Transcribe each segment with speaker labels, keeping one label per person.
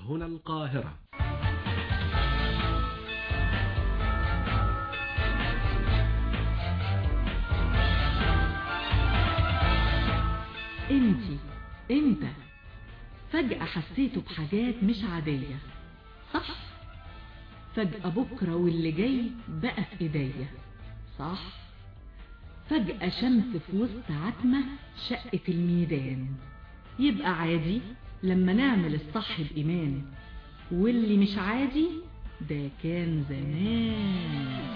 Speaker 1: هنا القاهرة
Speaker 2: انتي انت فجأة حسيته بحاجات مش عادية صح فجأة بكرة واللي جاي بقى في ايديا صح فجأة شمس في وسط عتمة شقت الميدان يبقى عادي لما نعمل الصح بإيمان واللي مش عادي ده كان زمان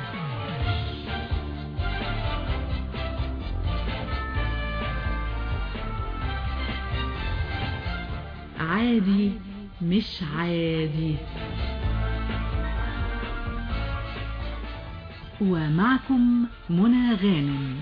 Speaker 2: عادي مش عادي ومعكم منى غانم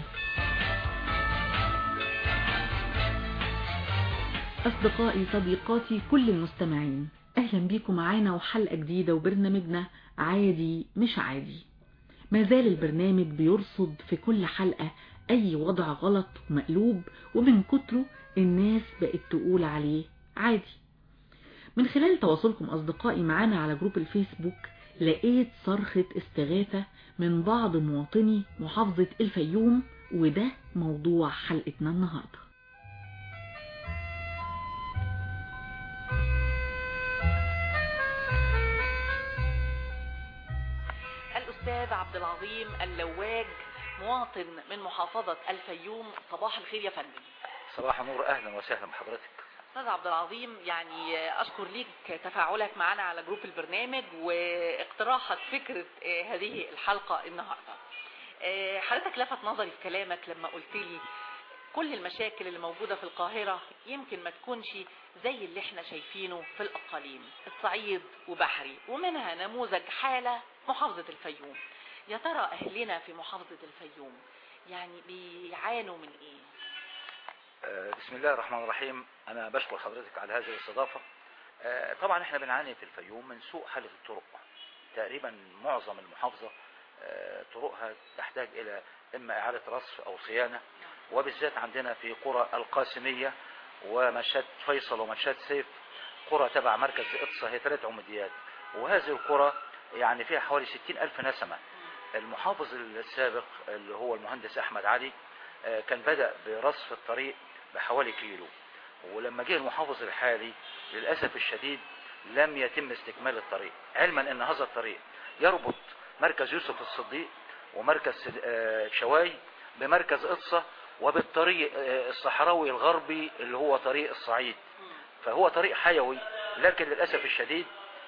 Speaker 2: أصدقائي صديقاتي كل المستمعين أهلا بيكم معانا وحلقة جديدة وبرنامجنا عادي مش عادي ما زال البرنامج بيرصد في كل حلقة أي وضع غلط ومقلوب ومن كتره الناس بقت تقول عليه عادي من خلال تواصلكم أصدقائي معانا على جروب الفيسبوك لقيت صرخة استغاثة من بعض مواطني محافظة الفيوم وده موضوع حلقتنا النهاردة
Speaker 3: الأستاذ عبد العظيم اللواج مواطن من محافظة الفيوم صباح الخير يا فندم
Speaker 4: صباح النور اهلا وسهلا بحضرتك
Speaker 3: أستاذ عبد العظيم يعني أشكر ليك تفاعلك معنا على جروب البرنامج واقتراحك فكرة هذه الحلقة النهاردة حضرتك لفت نظري في كلامك لما قلت لي كل المشاكل اللي موجودة في القاهرة يمكن ما تكونش زي اللي احنا شايفينه في الأقاليم الصعيد وبحري ومنها نموذج حالة محافظة الفيوم يا ترى أهلنا في محافظة الفيوم يعني بيعانوا من ايه
Speaker 4: بسم الله الرحمن الرحيم انا بشكر حضرتك على هذه الاستضافة طبعا احنا بنعاني في الفيوم من سوء حالة الطرق تقريبا معظم المحافظة طرقها تحتاج الى اما اعادة رصف او صيانة وبالذات عندنا في قرى القاسمية ومشات فيصل ومشات سيف قرى تبع مركز اقصى هي ثلاث عموديات وهذه القرى يعني فيها حوالي ستين الف نسمة المحافظ السابق اللي هو المهندس احمد علي كان بدأ برصف الطريق بحوالي كيلو ولما جه المحافظ الحالي للأسف الشديد لم يتم استكمال الطريق علما ان هذا الطريق يربط مركز يوسف الصديق ومركز شواي بمركز اقصى وبالطريق الصحراوي الغربي اللي هو طريق الصعيد فهو طريق حيوي لكن للأسف الشديد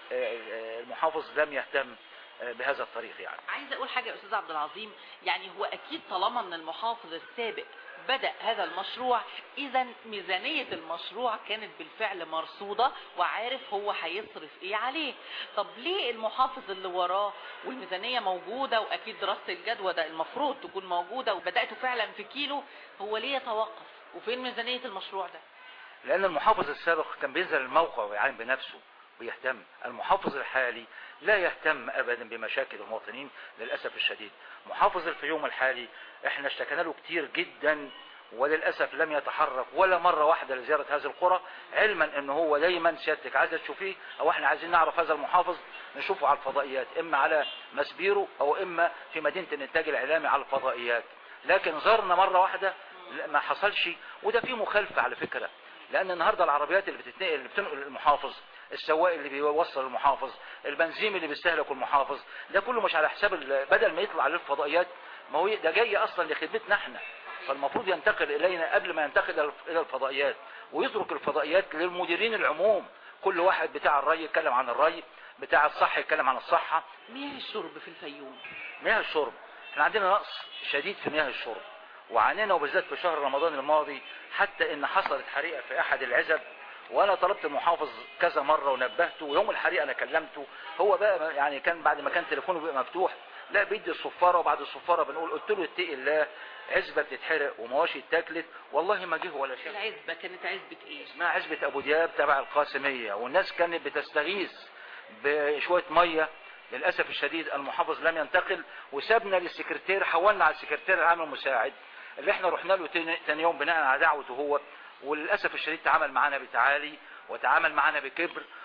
Speaker 4: المحافظ لم يهتم بهذا الطريق يعني
Speaker 3: عايز اقول حاجة يا استاذ عبد العظيم يعني هو اكيد طالما ان المحافظ السابق بدأ هذا المشروع اذا ميزانية المشروع كانت بالفعل مرصودة وعارف هو هيصرف ايه عليه طب ليه المحافظ اللي وراه والميزانية موجودة واكيد دراسة الجدوى ده المفروض تكون موجودة وبدأته فعلا في كيلو هو ليه يتوقف وفين ميزانية المشروع ده
Speaker 4: لان المحافظ السابق كان بينزل الموقع ويعين بنفسه بيهتم المحافظ الحالي لا يهتم ابدا بمشاكل المواطنين للأسف الشديد محافظ الفيوم الحالي احنا اشتكينا له كتير جدا وللأسف لم يتحرك ولا مرة واحدة لزيارة هذه القرى علما ان هو دايما سيادتك عايزة تشوفيه او احنا عايزين نعرف هذا المحافظ نشوفه على الفضائيات اما على مسبيرو او اما في مدينة الانتاج الاعلامي على الفضائيات لكن زارنا مرة واحدة ما حصلش وده فيه مخالفة على فكرة لان النهاردة العربيات اللي بتتنقل اللي بتنقل المحافظ السواق اللي بيوصل المحافظ البنزيم اللي بيستهلك المحافظ ده كله مش على حساب بدل ما يطلع للفضائيات ما هو ده جاي اصلا لخدمتنا احنا فالمفروض ينتقل الينا قبل ما ينتقل الى الفضائيات ويترك الفضائيات للمديرين العموم كل واحد بتاع الري يتكلم عن الري بتاع الصحة يتكلم عن الصحة
Speaker 3: مياه الشرب في الفيوم
Speaker 4: مياه الشرب احنا عندنا نقص شديد في مياه الشرب وعانينا وبالذات في شهر رمضان الماضي حتى ان حصلت حريقة في احد العزب وانا طلبت المحافظ كذا مرة ونبهته ويوم الحريقة انا كلمته هو بقى يعني كان بعد ما كان تليفونه بقى مفتوح لا بيدي الصفارة وبعد الصفارة بنقول قلت له اتقي الله عزبة بتتحرق ومواشي اتاكلت والله ما جه ولا شيء
Speaker 3: العزبة كانت عزبة ايه
Speaker 4: اسمها عزبة ابو دياب تبع القاسمية والناس كانت بتستغيث بشوية مية للأسف الشديد المحافظ لم ينتقل وسابنا للسكرتير حولنا على السكرتير العام المساعد اللي احنا رحنا له تاني يوم بناء على دعوته هو وللأسف الشديد تعامل معنا بتعالي وتعامل معنا بكبر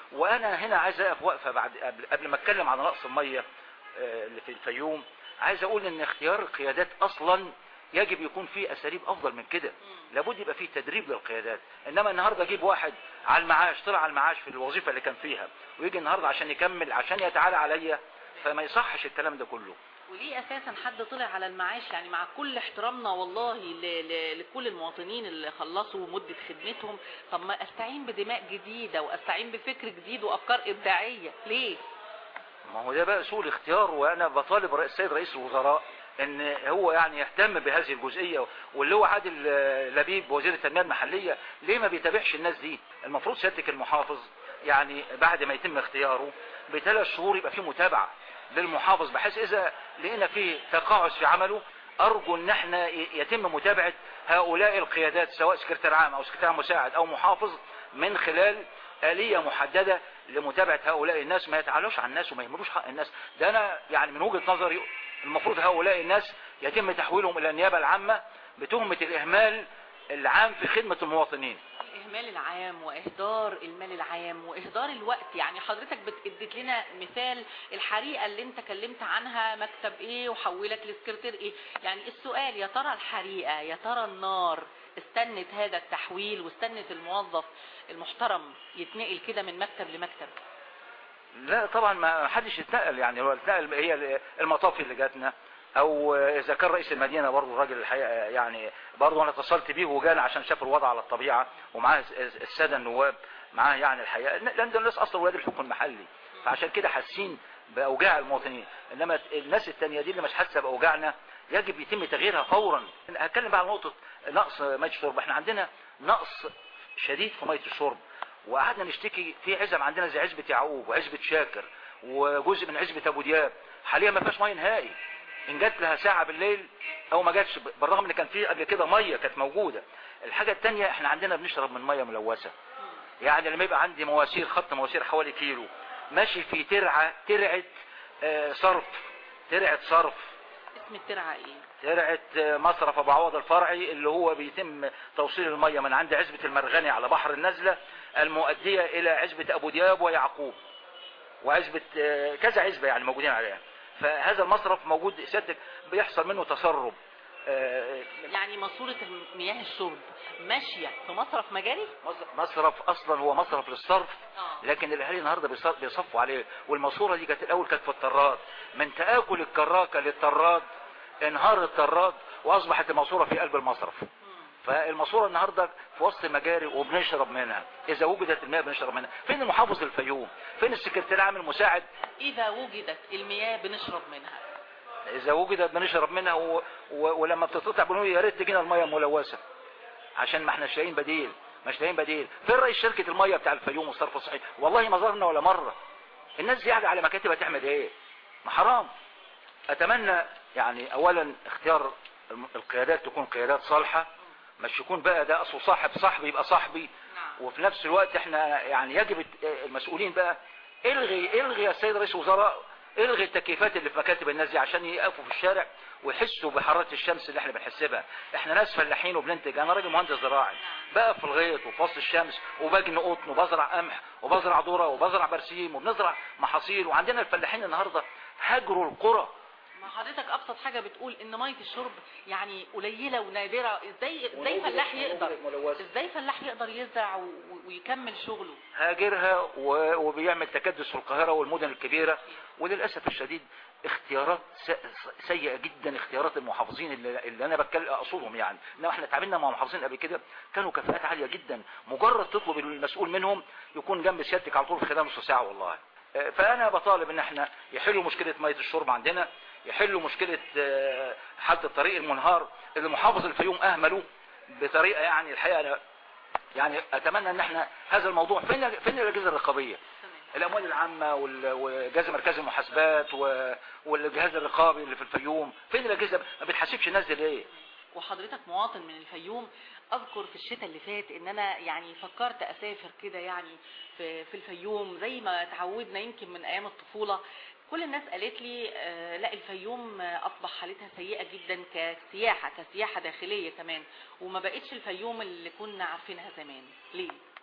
Speaker 4: وانا هنا عايز اقف وقفه بعد قبل, قبل ما اتكلم عن نقص الميه آه، اللي في الفيوم عايز اقول ان اختيار القيادات اصلا يجب يكون فيه اساليب افضل من كده لابد يبقى فيه تدريب للقيادات انما النهارده اجيب واحد على المعاش طلع على المعاش في الوظيفه اللي كان فيها ويجي النهارده عشان يكمل عشان يتعالى عليا فما يصحش الكلام ده كله
Speaker 3: وليه اساسا حد طلع على المعاش يعني مع كل احترامنا والله ل... ل... لكل المواطنين اللي خلصوا مدة خدمتهم طب ما استعين بدماء جديدة واستعين بفكر جديد وافكار ابداعية ليه
Speaker 4: ما هو ده بقى سوء الاختيار وانا بطالب رئيس- السيد رئيس الوزراء ان هو يعني يهتم بهذه الجزئيه واللي هو عادل آه، لبيب وزير التنميه المحليه ليه ما بيتابعش الناس دي المفروض سيادتك المحافظ يعني بعد ما يتم اختياره بثلاث شهور يبقى فيه متابعه للمحافظ بحيث اذا لقينا فيه تقاعس في عمله ارجو ان احنا ي- يتم متابعه هؤلاء القيادات سواء سكرتير عام او سكرتير مساعد او محافظ من خلال آلية محددة لمتابعة هؤلاء الناس ما يتعالوش عن الناس وما يهملوش حق الناس ده أنا يعني من وجهة نظري المفروض هؤلاء الناس يتم تحويلهم إلى النيابة العامة بتهمة الإهمال العام في خدمة المواطنين
Speaker 3: الإهمال العام وإهدار المال العام وإهدار الوقت يعني حضرتك بتديت لنا مثال الحريقة اللي انت كلمت عنها مكتب ايه وحولك لسكرتير ايه يعني السؤال يا ترى الحريقة يا ترى النار استنت هذا التحويل واستنت الموظف المحترم يتنقل كده من مكتب لمكتب
Speaker 4: لا طبعا ما حدش يتنقل يعني هو اتنقل هي المطافي اللي جاتنا او اذا كان رئيس المدينه برضه الراجل الحقيقه يعني برضه انا اتصلت بيه وجانا عشان شاف الوضع على الطبيعه ومعاه الساده النواب معاه يعني الحقيقه لان دول الناس اصلا ولاد الحكم المحلي فعشان كده حاسين باوجاع المواطنين انما الناس التانية دي اللي مش حاسه باوجاعنا يجب يتم تغييرها فورا هتكلم بقى عن نقطه نقص ميه الشرب احنا عندنا نقص شديد في ميه الشرب وقعدنا نشتكي في عزب عندنا زي عزبة يعقوب وعزبة شاكر وجزء من عزبة ابو دياب حاليا ما فيهاش ميه نهائي ان جات لها ساعة بالليل او ما جاتش بالرغم ان كان في قبل كده ميه كانت موجودة الحاجة التانية احنا عندنا بنشرب من ميه ملوثة يعني لما يبقى عندي مواسير خط مواسير حوالي كيلو ماشي في ترعة ترعة آه، صرف ترعة صرف
Speaker 3: اسم الترعة ايه
Speaker 4: ترعة مصرف ابو عوض الفرعي اللي هو بيتم توصيل المية من عند عزبة المرغني على بحر النزلة المؤدية الى عزبة ابو دياب ويعقوب وعزبة آه، كذا عزبة يعني موجودين عليها فهذا المصرف موجود سيادتك بيحصل منه تسرب آه،
Speaker 3: يعني ماسورة مياه الشرب ماشية في مصرف مجاري
Speaker 4: مصرف- مصرف اصلا هو مصرف للصرف
Speaker 3: اه
Speaker 4: لكن الاهالي النهارده بيص- بيصفوا عليه والماسوره دي كانت الاول كانت في الطراد من تاكل الكراكه للطراد انهار الطراد واصبحت الماسوره في قلب المصرف فالماسوره النهارده في وسط المجاري وبنشرب منها اذا وجدت الماء بنشرب منها فين المحافظ الفيوم فين السكرتير العام المساعد
Speaker 3: اذا وجدت المياه بنشرب منها
Speaker 4: اذا وجدت بنشرب منها و... و... ولما بتتقطع بنقول يا ريت تجينا الميه ملوثه عشان ما احناش لاقيين بديل مش لاقيين بديل فين رئيس شركه الميه بتاع الفيوم والصرف الصحي والله ما زارنا ولا مره الناس دي قاعده على مكاتب هتعمل ايه ما حرام اتمنى يعني اولا اختيار الم- القيادات تكون قيادات صالحه مش يكون بقى ده اصله صاحب صاحبي يبقى صاحبي
Speaker 3: نعم
Speaker 4: وفي نفس الوقت احنا يعني يجب الت- المسؤولين بقى الغي الغي يا سيد رئيس الوزراء الغي التكييفات اللي في مكاتب الناس دي عشان يقفوا في الشارع ويحسوا بحراره الشمس اللي احنا بنحس بها احنا ناس فلاحين وبننتج انا راجل مهندس زراعي بقى في الغيط وفي وسط الشمس وبجن قطن وبزرع قمح وبزرع ذره وبزرع برسيم وبنزرع محاصيل وعندنا الفلاحين النهارده هاجروا القرى
Speaker 3: ما حضرتك ابسط حاجه بتقول ان ميه الشرب يعني قليله ونادره ازاي ازاي فلاح يقدر ازاي فلاح يقدر يزرع و- و- ويكمل شغله
Speaker 4: هاجرها و- وبيعمل تكدس في القاهرة والمدن الكبيرة وللأسف الشديد اختيارات س- سيئة جدا اختيارات المحافظين اللي, اللي أنا بتكلم أقصدهم يعني إنما احنا اتعاملنا مع محافظين قبل كده كانوا كفاءات عالية جدا مجرد تطلب المسؤول منهم يكون جنب سيادتك على طول خلال نص ساعة والله آه، فأنا بطالب إن احنا يحلوا مشكلة مية الشرب عندنا يحلوا مشكلة آه، حالة الطريق المنهار اللي محافظ الفيوم أهمله بطريقة يعني الحقيقة أنا يعني اتمنى ان احنا هذا الموضوع فين فين الاجهزه الرقابيه
Speaker 3: تمام
Speaker 4: الاموال العامه وال- وجهاز مركز المحاسبات و- والجهاز الرقابي اللي في الفيوم فين الاجهزه ما بتحاسبش الناس دي ليه
Speaker 3: وحضرتك مواطن من الفيوم اذكر في الشتاء اللي فات ان انا يعني فكرت اسافر كده يعني في في الفيوم زي ما تعودنا يمكن من ايام الطفوله كل الناس قالت لي آه، لا الفيوم آه، اصبح حالتها سيئه جدا كسياحه كسياحه داخليه كمان وما بقتش الفيوم اللي كنا عارفينها زمان ليه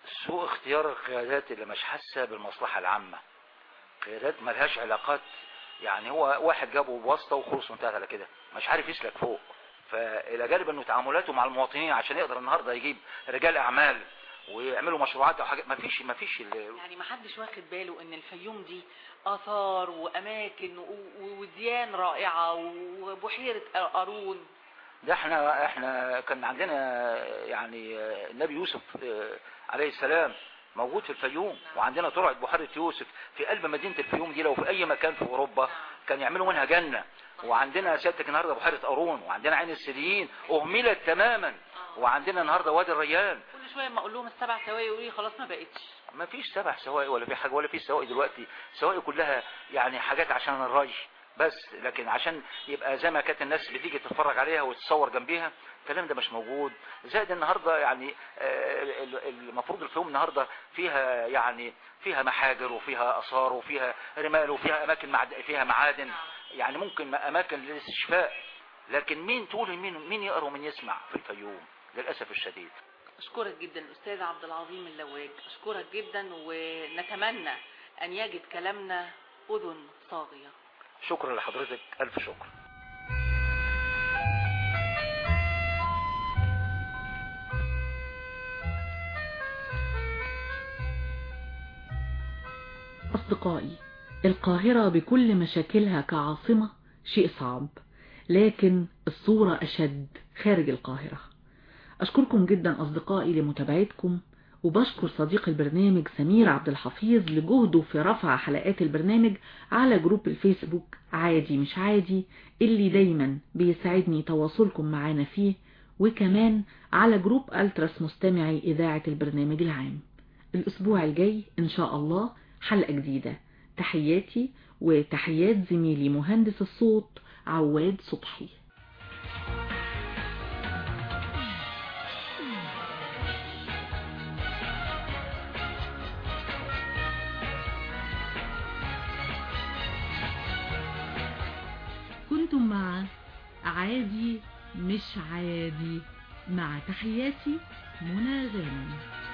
Speaker 4: سوء اختيار القيادات اللي مش حاسه بالمصلحه العامه قيادات ملهاش علاقات يعني هو واحد جابه بواسطه وخلص وانتهت على كده مش عارف يسلك فوق فالى جانب انه تعاملاته مع المواطنين عشان يقدر النهارده يجيب رجال اعمال ويعملوا مشروعات او حاجات ما فيش ما فيش ال-
Speaker 3: يعني ما حدش واخد باله ان الفيوم دي اثار واماكن و- و- وديان رائعه وبحيره قارون
Speaker 4: ده احنا احنا كان عندنا يعني النبي يوسف اه، عليه السلام موجود في الفيوم وعندنا ترعة بحيرة يوسف في قلب مدينة الفيوم دي لو في اي مكان في اوروبا كان يعملوا منها جنة وعندنا سيادتك النهارده بحيرة قارون وعندنا عين السديين اهملت تماما وعندنا النهارده وادي الريان
Speaker 3: كل شويه ما اقول لهم السبع سواقي يقولوا لي خلاص ما بقتش
Speaker 4: ما فيش سبع سواقي ولا في حاجة ولا في سواقي دلوقتي سواقي كلها يعني حاجات عشان الري بس لكن عشان يبقى زي ما كانت الناس بتيجي تتفرج عليها وتتصور جنبيها الكلام ده مش موجود زائد النهارده يعني آه، ال- ال- المفروض الفيوم النهارده فيها يعني فيها محاجر وفيها اثار وفيها رمال وفيها اماكن معد... فيها معادن يعني ممكن اماكن للاستشفاء لكن مين تقول مين مين يقرا ومين يسمع في الفيوم للاسف الشديد
Speaker 3: اشكرك جدا الاستاذ عبد العظيم اللواج اشكرك جدا ونتمنى ان يجد كلامنا اذن صاغيه
Speaker 4: شكرا لحضرتك الف شكر
Speaker 2: أصدقائي القاهرة بكل مشاكلها كعاصمة شيء صعب لكن الصورة أشد خارج القاهرة أشكركم جدا أصدقائي لمتابعتكم وبشكر صديق البرنامج سمير عبد الحفيظ لجهده في رفع حلقات البرنامج على جروب الفيسبوك عادي مش عادي اللي دايما بيساعدني تواصلكم معانا فيه وكمان على جروب ألترس مستمعي إذاعة البرنامج العام الأسبوع الجاي إن شاء الله حلقة جديدة تحياتي وتحيات زميلي مهندس الصوت عواد صبحي كنتم مع عادي مش عادي مع تحياتي منى غانم